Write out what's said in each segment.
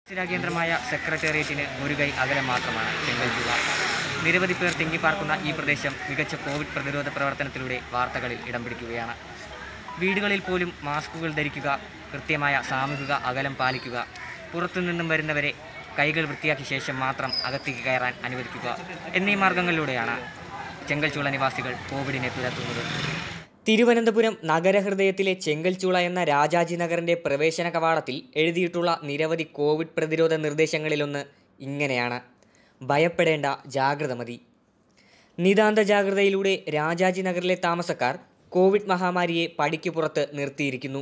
കേന്ദ്രമായ സെക്രട്ടേറിയറ്റിന് ഒരു കൈ അകലം മാത്രമാണ് ചെങ്കൽച്ചൂള നിരവധി പേർ തിങ്ങിപ്പാർക്കുന്ന ഈ പ്രദേശം മികച്ച കോവിഡ് പ്രതിരോധ പ്രവർത്തനത്തിലൂടെ വാർത്തകളിൽ ഇടം പിടിക്കുകയാണ് വീടുകളിൽ പോലും മാസ്കുകൾ ധരിക്കുക കൃത്യമായ സാമൂഹിക അകലം പാലിക്കുക പുറത്തുനിന്നും വരുന്നവരെ കൈകൾ വൃത്തിയാക്കിയ ശേഷം മാത്രം അകത്തേക്ക് കയറാൻ അനുവദിക്കുക എന്നീ മാർഗങ്ങളിലൂടെയാണ് ചെങ്കൽച്ചൂള നിവാസികൾ കോവിഡിനെ തുരത്തുന്നത് തിരുവനന്തപുരം നഗരഹൃദയത്തിലെ ചെങ്കൽച്ചൂള എന്ന രാജാജി നഗറിന്റെ പ്രവേശന കവാടത്തിൽ എഴുതിയിട്ടുള്ള നിരവധി കോവിഡ് പ്രതിരോധ നിർദ്ദേശങ്ങളിലൊന്ന് ഇങ്ങനെയാണ് ഭയപ്പെടേണ്ട ജാഗ്രത മതി നിതാന്ത ജാഗ്രതയിലൂടെ രാജാജി നഗറിലെ താമസക്കാർ കോവിഡ് മഹാമാരിയെ പടിക്ക് പുറത്ത് നിർത്തിയിരിക്കുന്നു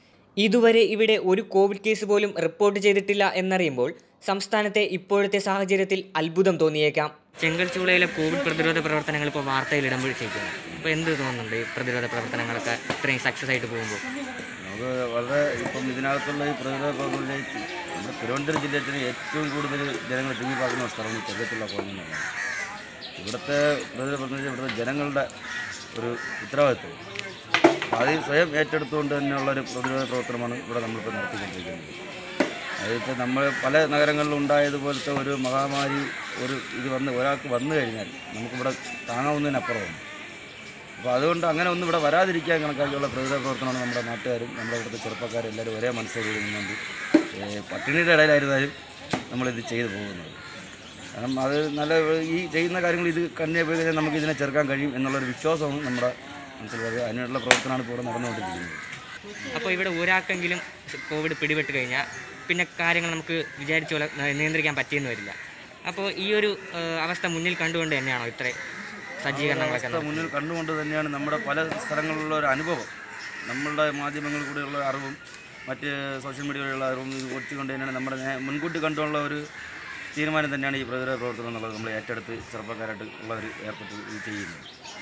ഇതുവരെ ഇവിടെ ഒരു കോവിഡ് കേസ് പോലും റിപ്പോർട്ട് ചെയ്തിട്ടില്ല എന്നറിയുമ്പോൾ സംസ്ഥാനത്തെ ഇപ്പോഴത്തെ സാഹചര്യത്തിൽ അത്ഭുതം തോന്നിയേക്കാം ചെങ്കൽച്ചൂളയിലെ കോവിഡ് പ്രതിരോധ പ്രവർത്തനങ്ങൾ ഇപ്പോൾ വാർത്തയിൽ ഇടം പിടിച്ചിരിക്കുന്നു ഇപ്പോൾ എന്ത് തോന്നുന്നുണ്ട് ഈ പ്രതിരോധ പ്രവർത്തനങ്ങളൊക്കെ ഇത്രയും സക്സസ് ആയിട്ട് പോകുമ്പോൾ നമുക്ക് വളരെ ഇപ്പം ഇതിനകത്തുള്ള ഈ പ്രതിരോധ പ്രവർത്തനത്തിലേക്ക് നമ്മുടെ തിരുവനന്തപുരം ജില്ലയിൽ തന്നെ ഏറ്റവും കൂടുതൽ ജനങ്ങൾ തിങ്ങിപ്പാക്കുന്ന ഒരു സ്ഥലമാണ് ഈ തെക്കത്തുള്ള കോളനി എന്ന് പറയുന്നത് ഇവിടുത്തെ പ്രതിരോധ പ്രവർത്തനത്തിൽ ഇവിടുത്തെ ജനങ്ങളുടെ ഒരു ഉത്തരവാദിത്വം അപ്പോൾ അത് സ്വയം ഏറ്റെടുത്തുകൊണ്ട് തന്നെയുള്ള ഒരു പ്രതിരോധ പ്രവർത്തനമാണ് ഇവിടെ നമ്മളിപ്പോൾ നടത്തിക്കൊണ്ടിരിക്കുന്നത് അതിപ്പോൾ നമ്മൾ പല നഗരങ്ങളിലും ഉണ്ടായതുപോലത്തെ ഒരു മഹാമാരി ഒരു ഇത് വന്ന് ഒരാൾക്ക് വന്നു കഴിഞ്ഞാൽ നമുക്കിവിടെ താങ്ങാവുന്നതിനപ്പുറമാണ് അപ്പോൾ അതുകൊണ്ട് അങ്ങനെ ഒന്നും ഇവിടെ വരാതിരിക്കാൻ കണക്കാക്കിയുള്ള പ്രതിരോധ പ്രവർത്തനമാണ് നമ്മുടെ നാട്ടുകാരും നമ്മുടെ ഇവിടുത്തെ ചെറുപ്പക്കാരും എല്ലാവരും ഒരേ മനസ്സോടുകൂടി നിന്നുകൊണ്ട് ഏഹ് പട്ടിണിയുടെ ഇടയിലായിരുന്നാലും നമ്മളിത് ചെയ്തു പോകുന്നത് കാരണം അത് നല്ല ഈ ചെയ്യുന്ന കാര്യങ്ങൾ ഇത് കണ്ണിയെ പോയി കഴിഞ്ഞാൽ നമുക്ക് ഇതിനെ ചെറുക്കാൻ കഴിയും എന്നുള്ളൊരു വിശ്വാസവും നമ്മുടെ മനസ്സിലുള്ളത് അതിനുള്ള പ്രവർത്തനമാണ് ഇപ്പോൾ ഇവിടെ നടന്നുകൊണ്ടിരിക്കുന്നത് അപ്പോൾ ഇവിടെ ഒരാൾക്കെങ്കിലും കോവിഡ് പിടിപെട്ട് കഴിഞ്ഞാൽ പിന്നെ കാര്യങ്ങൾ നമുക്ക് വിചാരിച്ച പോലെ ന- നിയന്ത്രിക്കാൻ പറ്റിയെന്ന് വരില്ല അപ്പോൾ ഈ ഒരു ഏഹ്, അവസ്ഥ മുന്നിൽ കണ്ടുകൊണ്ട് തന്നെയാണോ ഇത്ര സജ്ജീകരണങ്ങളൊക്കെ അവസ്ഥ മുന്നിൽ കണ്ടുകൊണ്ട് തന്നെയാണ് നമ്മുടെ പല സ്ഥലങ്ങളിലുള്ള ഒരു അനുഭവം നമ്മളുടെ മാധ്യമങ്ങളിൽ കൂടെയുള്ള അറിവും മറ്റ് സോഷ്യൽ മീഡിയയിലുള്ള അറിവും ഇത് ഒറ്റിക്കൊണ്ട് തന്നെയാണ് നമ്മുടെ നേ- മുൻകൂട്ടി കണ്ടുള്ള ഒരു തീരുമാനം തന്നെയാണ് ഈ പ്രതിരോധ പ്രവർത്തനം എന്നുള്ളത് നമ്മൾ ഏറ്റെടുത്ത് ചെറുപ്പക്കാരായിട്ട് ഉള്ളവർ ഏർപ്പെട്ട് ഇത് ചെയ്യുന്നത്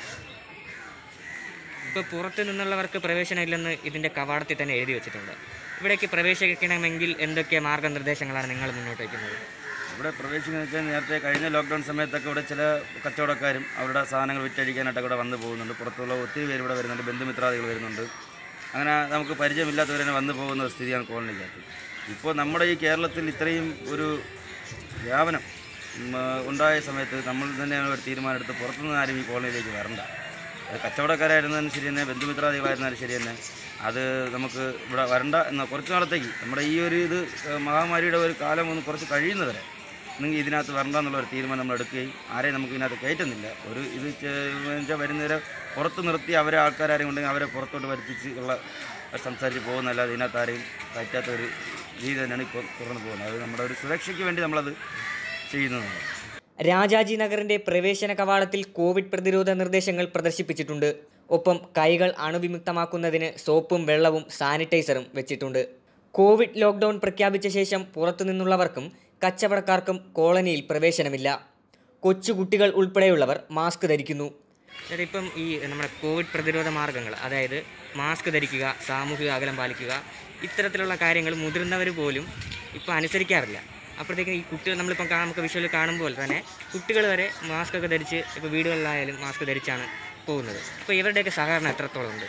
ഇപ്പോൾ പുറത്ത് നിന്നുള്ളവർക്ക് പ്രവേശനമില്ലെന്ന് ഇതിൻ്റെ കവാടത്തിൽ തന്നെ എഴുതി വെച്ചിട്ടുണ്ട് ഇവിടേക്ക് പ്രവേശിക്കണമെങ്കിൽ എന്തൊക്കെ മാർഗനിർദ്ദേശങ്ങളാണ് നിങ്ങൾ മുന്നോട്ട് വയ്ക്കുന്നത് ഇവിടെ പ്രവേശിക്കുന്ന വെച്ചാൽ നേരത്തെ കഴിഞ്ഞ ലോക്ക്ഡൗൺ സമയത്തൊക്കെ ഇവിടെ ചില കച്ചവടക്കാരും അവരുടെ സാധനങ്ങൾ വിറ്റഴിക്കാനായിട്ടൊക്കെ ഇവിടെ വന്നു പോകുന്നുണ്ട് പുറത്തുള്ള ഒത്തിരി പേര് ഇവിടെ വരുന്നുണ്ട് ബന്ധുമിത്രാദികൾ വരുന്നുണ്ട് അങ്ങനെ നമുക്ക് പരിചയമില്ലാത്തവർ തന്നെ വന്നു പോകുന്ന ഒരു സ്ഥിതിയാണ് കോളനിക്കകത്ത് ഇപ്പോൾ നമ്മുടെ ഈ കേരളത്തിൽ ഇത്രയും ഒരു വ്യാപനം ഉം, ആ, ഉണ്ടായ സമയത്ത് നമ്മൾ തന്നെയാണ് ഒരു തീരുമാനമെടുത്ത് പുറത്തുനിന്ന് ആരും ഈ കോളനിയിലേക്ക് വരണ്ട അത് കച്ചവടക്കാരായിരുന്നാലും ശരി തന്നെ ബന്ധുമിത്രാദികളായിരുന്നാലും ശരി തന്നെ അത് നമുക്ക് ഇവിടെ വരണ്ട എന്ന കുറച്ച് നാളത്തേക്ക് നമ്മുടെ ഈ ഒരു ഇത് ഏഹ്, മഹാമാരിയുടെ ഒരു കാലം ഒന്ന് കുറച്ച് കഴിയുന്നവരെ നിങ്ങൾ ഇതിനകത്ത് വരണ്ട എന്നുള്ള ഒരു തീരുമാനം നമ്മൾ എടുക്കുകയും ആരെയും നമുക്ക് ഇതിനകത്ത് കയറ്റുന്നില്ല ഒരു ഇത് വെച്ചാൽ വരുന്നവരെ പുറത്ത് നിർത്തി അവരെ ആൾക്കാരും ഉണ്ടെങ്കിൽ അവരെ പുറത്തോട്ട് വരുത്തിച്ച് ഉള്ള സംസാരിച്ച് പോകുന്നല്ലാതെ ഇതിനകത്ത് ആരെയും കയറ്റാത്ത ഒരു രീതി തന്നെയാണ് ഇപ്പോൾ തുടർന്ന് പോകുന്നത് അത് നമ്മുടെ ഒരു സുരക്ഷയ്ക്ക് വേണ്ടി നമ്മളത് ചെയ്യുന്നതാണ് രാജാജി നഗറിന്റെ പ്രവേശന കവാടത്തിൽ കോവിഡ് പ്രതിരോധ നിർദ്ദേശങ്ങൾ പ്രദർശിപ്പിച്ചിട്ടുണ്ട് ഒപ്പം കൈകൾ അണുവിമുക്തമാക്കുന്നതിന് സോപ്പും വെള്ളവും സാനിറ്റൈസറും വെച്ചിട്ടുണ്ട് കോവിഡ് ലോക്ക്ഡൗൺ പ്രഖ്യാപിച്ച ശേഷം പുറത്തുനിന്നുള്ളവർക്കും കച്ചവടക്കാർക്കും കോളനിയിൽ പ്രവേശനമില്ല കൊച്ചുകുട്ടികൾ ഉൾപ്പെടെയുള്ളവർ മാസ്ക് ധരിക്കുന്നു ഇപ്പം ഈ നമ്മുടെ കോവിഡ് പ്രതിരോധ മാർഗങ്ങൾ അതായത് മാസ്ക് ധരിക്കുക സാമൂഹിക അകലം പാലിക്കുക ഇത്തരത്തിലുള്ള കാര്യങ്ങൾ മുതിർന്നവർ പോലും ഇപ്പോൾ അനുസരിക്കാറില്ല അപ്പോഴത്തേക്കും ഈ കുട്ടികൾ നമ്മളിപ്പം കാ- നമുക്ക് വിഷ്വലിൽ കാണുമ്പോൾ തന്നെ കുട്ടികൾ വരെ മാസ്ക് ഒക്കെ ധരിച്ച് ഇപ്പോൾ വീടുകളിലായാലും മാസ്ക് ധരിച്ചാണ് പോകുന്നത് അപ്പോൾ ഇവരുടെയൊക്കെ സഹകരണം എത്രത്തോളം ഉണ്ട്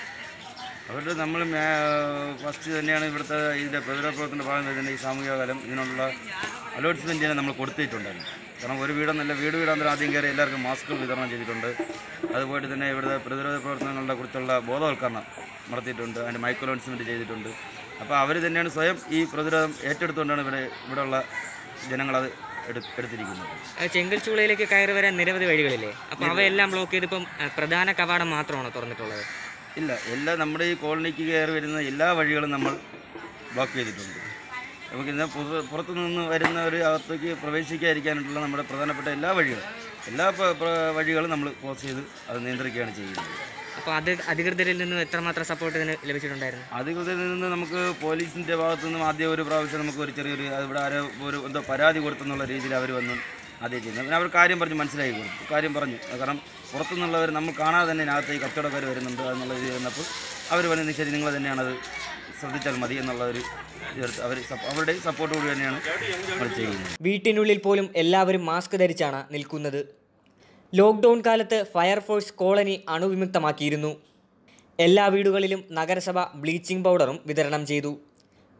അവരുടെ നമ്മൾ ഫസ്റ്റ് തന്നെയാണ് ഇവിടുത്തെ ഇതിൻ്റെ പ്രതിരോധ പ്രവർത്തന ഭാഗം തന്നെ ഈ സാമൂഹിക അകലം ഇതിനുള്ള അലോട്ട്മെൻറ്റ് തന്നെ നമ്മൾ കൊടുത്തിട്ടുണ്ടായിരുന്നു കാരണം ഒരു വീടെന്നല്ല വീട് വീടാന്തരം ആദ്യം കയറി എല്ലാവർക്കും മാസ്കുകൾ വിതരണം ചെയ്തിട്ടുണ്ട് അതുപോലെ തന്നെ ഇവിടുത്തെ പ്രതിരോധ പ്രവർത്തനങ്ങളെ കുറിച്ചുള്ള ബോധവൽക്കരണം നടത്തിയിട്ടുണ്ട് അതിൻ്റെ മൈക്രോ അനൗൺസ്മെൻറ്റ് ചെയ്തിട്ടുണ്ട് അപ്പോൾ അവർ തന്നെയാണ് സ്വയം ഈ പ്രതിരോധം ഏറ്റെടുത്തുകൊണ്ടാണ് ഇവിടെ ഇവിടെയുള്ള ജനങ്ങളത് എടു എടുത്തിരിക്കുന്നത് ഏഹ് ചെങ്കൽച്ചൂളയിലേക്ക് കയറി വരാൻ നിരവധി വഴികളില്ലേ അപ്പോൾ അവയെല്ലാം ബ്ലോക്ക് ചെയ്തിപ്പം ഏഹ് പ്രധാന കവാടം മാത്രമാണോ തുറന്നിട്ടുള്ളത് ഇല്ല എല്ലാ നമ്മുടെ ഈ കോളനിക്ക് കയറി വരുന്ന എല്ലാ വഴികളും നമ്മൾ ബ്ലോക്ക് ചെയ്തിട്ടുണ്ട് നമുക്ക് ഇന്ന് പുറ- പുറത്തു നിന്ന് വരുന്നവർ അകത്തേക്ക് പ്രവേശിക്കാതിരിക്കാനായിട്ടുള്ള നമ്മുടെ പ്രധാനപ്പെട്ട എല്ലാ വഴികളും എല്ലാ പ- പ്ര- വഴികളും നമ്മൾ ക്ലോസ് ചെയ്ത് അത് നിയന്ത്രിക്കുകയാണ് ചെയ്യുന്നത് അപ്പോൾ അത് അധികൃതരിൽ നിന്നും എത്രമാത്രം സപ്പോർട്ട് ഇതിന് ലഭിച്ചിട്ടുണ്ടായിരുന്നു അധികൃതരിൽ നിന്ന് നമുക്ക് പോലീസിൻ്റെ ഭാഗത്തു നിന്നും ആദ്യം ഒരു പ്രാവശ്യം നമുക്ക് ഒരു ചെറിയൊരു അത് ഇവിടെ ആരോ ഒരു എന്തോ പരാതി കൊടുത്തെന്നുള്ള രീതിയിൽ അവർ വന്ന് ആദ്യം ചെയ്യുന്നത് പിന്നെ അവർ കാര്യം പറഞ്ഞ് മനസ്സിലാക്കി കൊടുത്തു കാര്യം പറഞ്ഞു കാരണം പുറത്തുനിന്നുള്ളവർ നമ്മൾ കാണാതെ തന്നെ ഇതിനകത്ത് ഈ കച്ചവടക്കാർ വരുന്നുണ്ട് എന്നുള്ള രീതി വന്നപ്പോൾ അവർ പറഞ്ഞു ശരി നിങ്ങൾ തന്നെയാണ് അത് ശ്രദ്ധിച്ചാൽ മതി എന്നുള്ള ഒരു ഇതെടുത്ത് അവർ അവരുടെ സപ്പോർട്ടോട് തന്നെയാണ് നമ്മൾ ചെയ്യുന്നത് വീട്ടിനുള്ളിൽ പോലും എല്ലാവരും മാസ്ക് ധരിച്ചാണ് നിൽക്കുന്നത് ലോക്ക്ഡൗൺ കാലത്ത് ഫയർഫോഴ്സ് കോളനി അണുവിമുക്തമാക്കിയിരുന്നു എല്ലാ വീടുകളിലും നഗരസഭ ബ്ലീച്ചിംഗ് പൗഡറും വിതരണം ചെയ്തു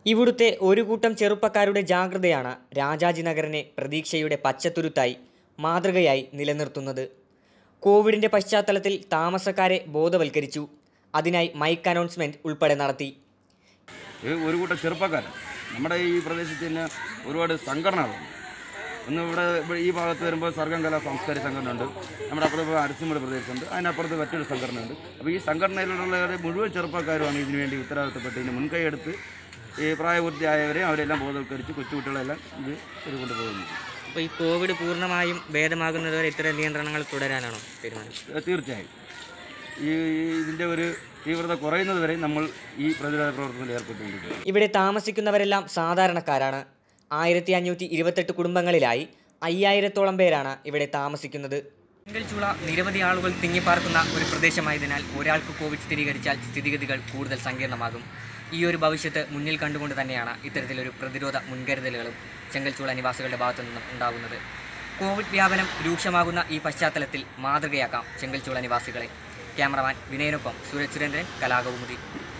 ഇവിടുത്തെ ഒരു കൂട്ടം ചെറുപ്പക്കാരുടെ ജാഗ്രതയാണ് രാജാജി നഗറിനെ പ്രതീക്ഷയുടെ പച്ചത്തുരുത്തായി മാതൃകയായി നിലനിർത്തുന്നത് കോവിഡിൻ്റെ പശ്ചാത്തലത്തിൽ താമസക്കാരെ ബോധവൽക്കരിച്ചു അതിനായി മൈക്ക് അനൗൺസ്മെൻറ്റ് ഉൾപ്പെടെ നടത്തി ഇത് ഒരു കൂട്ടം ചെറുപ്പക്കാരൻ നമ്മുടെ ഈ പ്രദേശത്ത് തന്നെ ഒരുപാട് സംഘടനകളുണ്ട് ഒന്ന് ഇവിടെ ഇവിടെ ഈ ഭാഗത്ത് വരുമ്പോൾ സർഗം കലാ സാംസ്കാരിക സംഘടന ഉണ്ട് നമ്മുടെ അപ്പുറത്ത് അരസിമൂട് പ്രദേശമുണ്ട് അതിനപ്പുറത്ത് മറ്റൊരു സംഘടന ഉണ്ട് അപ്പോൾ ഈ സംഘടനയിലുള്ള മുഴുവൻ ചെറുപ്പക്കാരുമാണ് ഇതിനു വേണ്ടി ഉത്തരവാദിത്തപ്പെട്ട് ഇതിന് മുൻകൈ എടുത്ത് ഈ പ്രായപൂർത്തിയായവരെ അവരെല്ലാം ബോധവൽക്കരിച്ച് കൊച്ചുകുട്ടികളെല്ലാം ഇത് ഇത് കൊണ്ടുപോകുന്നു അപ്പോൾ ഈ കോവിഡ് പൂർണ്ണമായും ഭേദമാകുന്നതുവരെ ഇത്തരം നിയന്ത്രണങ്ങൾ തുടരാനാണോ തീരുമാനം ഏഹ് തീർച്ചയായും ഈ ഇതിൻ്റെ ഒരു തീവ്രത കുറയുന്നത് വരെ നമ്മൾ ഈ പ്രതിരോധ പ്രവർത്തനത്തിൽ ഏർപ്പെട്ടുകൊണ്ടിരിക്കുന്നു ഇവിടെ താമസിക്കുന്നവരെല്ലാം സാധാരണക്കാരാണ് ആയിരത്തി അഞ്ഞൂറ്റി ഇരുപത്തെട്ട് കുടുംബങ്ങളിലായി അയ്യായിരത്തോളം പേരാണ് ഇവിടെ താമസിക്കുന്നത് ചുള നിരവധി ആളുകൾ തിങ്ങിപ്പാർക്കുന്ന ഒരു പ്രദേശമായതിനാൽ ഒരാൾക്ക് കോവിഡ് സ്ഥിരീകരിച്ചാൽ സ്ഥിതിഗതികൾ കൂടുതൽ സങ്കീർണമാകും ഈ ഒരു ഭവിഷ്യത്ത് മുന്നിൽ കണ്ടുകൊണ്ട് തന്നെയാണ് ഇത്തരത്തിലൊരു പ്രതിരോധ മുൻകരുതലുകളും ചെങ്കൽച്ചൂള നിവാസികളുടെ ഭാഗത്തു നിന്നും ഉണ്ടാകുന്നത് കോവിഡ് വ്യാപനം രൂക്ഷമാകുന്ന ഈ പശ്ചാത്തലത്തിൽ മാതൃകയാക്കാം ചെങ്കൽച്ചൂള നിവാസികളെ ക്യാമറമാൻ വിനയനൊപ്പം സുരജ് സുരേന്ദ്രൻ കലാകൗമുദി